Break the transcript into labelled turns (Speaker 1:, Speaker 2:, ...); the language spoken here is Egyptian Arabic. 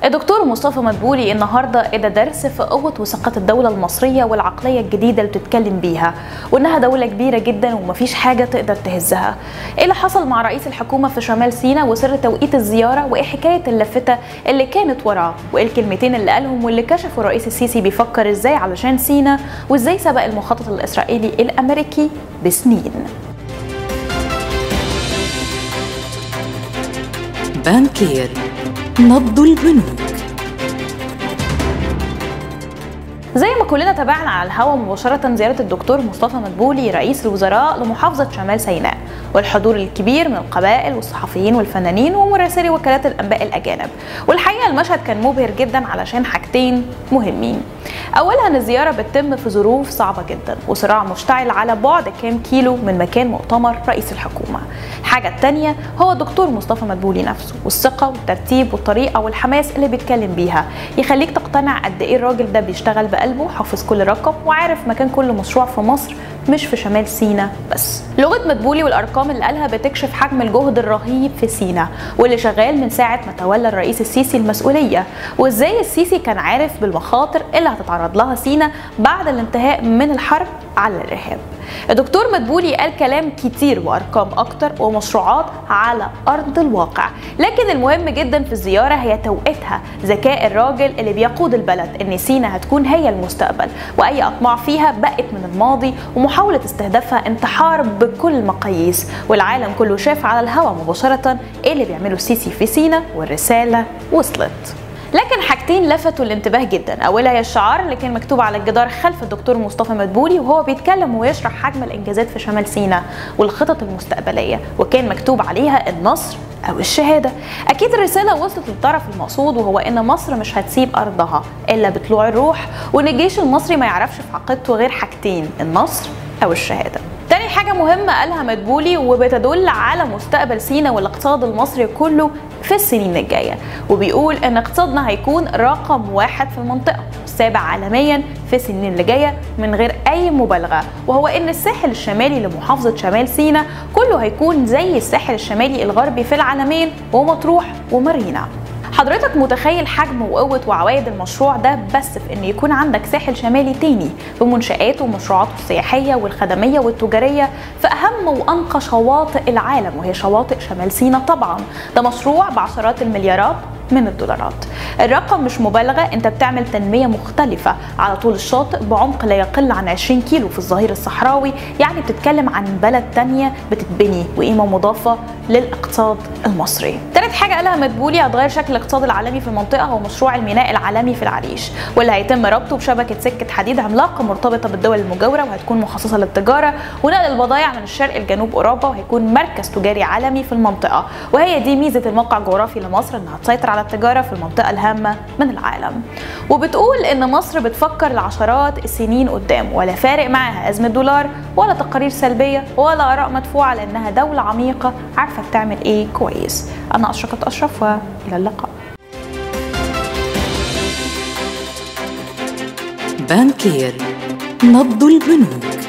Speaker 1: الدكتور مصطفى مدبولي النهارده ادى درس في قوه وثقه الدوله المصريه والعقليه الجديده اللي بتتكلم بيها وانها دوله كبيره جدا ومفيش حاجه تقدر تهزها. ايه اللي حصل مع رئيس الحكومه في شمال سيناء وسر توقيت الزياره وايه حكايه اللفته اللي كانت وراه وايه الكلمتين اللي قالهم واللي كشفوا الرئيس السيسي بيفكر ازاي علشان سيناء وازاي سبق المخطط الاسرائيلي الامريكي بسنين.
Speaker 2: بانكير نبض البنوك
Speaker 1: زي ما كلنا تابعنا على الهواء مباشرة زيارة الدكتور مصطفى مدبولي رئيس الوزراء لمحافظة شمال سيناء والحضور الكبير من القبائل والصحفيين والفنانين ومراسلي وكالات الأنباء الأجانب والحقيقة المشهد كان مبهر جدا علشان حاجتين مهمين أولها أن الزيارة بتتم في ظروف صعبة جدا وصراع مشتعل على بعد كام كيلو من مكان مؤتمر رئيس الحكومة الحاجة التانية هو الدكتور مصطفى مدبولي نفسه والثقة والترتيب والطريقة والحماس اللي بيتكلم بيها يخليك تقتنع قد إيه الراجل ده بيشتغل بقلبه حافظ كل رقم وعارف مكان كل مشروع في مصر مش في شمال سينا بس لغة مدبولي والأرقام اللي قالها بتكشف حجم الجهد الرهيب في سينا واللي شغال من ساعة ما تولى الرئيس السيسي المسؤولية وإزاي السيسي كان عارف بالمخاطر اللي هتتعرض لها سينا بعد الانتهاء من الحرب على الإرهاب الدكتور مدبولي قال كلام كتير وارقام اكتر ومشروعات على ارض الواقع لكن المهم جدا في الزياره هي توقيتها ذكاء الراجل اللي بيقود البلد ان سينا هتكون هي المستقبل واي اطماع فيها بقت من الماضي ومحاوله استهدافها انتحار بكل المقاييس والعالم كله شاف على الهوا مباشره ايه اللي بيعمله السيسي في سينا والرساله وصلت لكن حاجتين لفتوا الانتباه جدا اولها هي الشعار اللي كان مكتوب على الجدار خلف الدكتور مصطفى مدبولي وهو بيتكلم ويشرح حجم الانجازات في شمال سيناء والخطط المستقبليه وكان مكتوب عليها النصر او الشهاده اكيد الرساله وصلت للطرف المقصود وهو ان مصر مش هتسيب ارضها الا بطلوع الروح وان الجيش المصري ما يعرفش في عقيدته غير حاجتين النصر او الشهاده تاني حاجة مهمة قالها مدبولي وبتدل على مستقبل سينا والاقتصاد المصري كله في السنين الجاية وبيقول ان اقتصادنا هيكون رقم واحد في المنطقة السابع عالميا في السنين اللي جاية من غير أي مبالغة وهو ان الساحل الشمالي لمحافظة شمال سينا كله هيكون زي الساحل الشمالي الغربي في العالمين ومطروح ومارينا حضرتك متخيل حجم وقوة وعوائد المشروع ده بس في ان يكون عندك ساحل شمالي تاني بمنشآته ومشروعاته السياحية والخدمية والتجارية في أهم وأنقى شواطئ العالم وهي شواطئ شمال سينا طبعا ده مشروع بعشرات المليارات من الدولارات الرقم مش مبالغة انت بتعمل تنمية مختلفة على طول الشاطئ بعمق لا يقل عن 20 كيلو في الظهير الصحراوي يعني بتتكلم عن بلد تانية بتتبني وقيمة مضافة للاقتصاد المصري تالت حاجة قالها مدبولي هتغير شكل الاقتصاد العالمي في المنطقة هو مشروع الميناء العالمي في العريش واللي هيتم ربطه بشبكة سكة حديد عملاقة مرتبطة بالدول المجاورة وهتكون مخصصة للتجارة ونقل البضائع من الشرق لجنوب أوروبا وهيكون مركز تجاري عالمي في المنطقة وهي دي ميزة الموقع الجغرافي لمصر انها تسيطر على التجارة في المنطقة الهامة من العالم وبتقول ان مصر بتفكر لعشرات السنين قدام ولا فارق معاها أزمة دولار ولا تقارير سلبية ولا آراء مدفوعة لأنها دولة عميقة عارفة بتعمل ايه كويس أنا أشرقت أشرف وإلى اللقاء
Speaker 2: بانكير نبض البنوك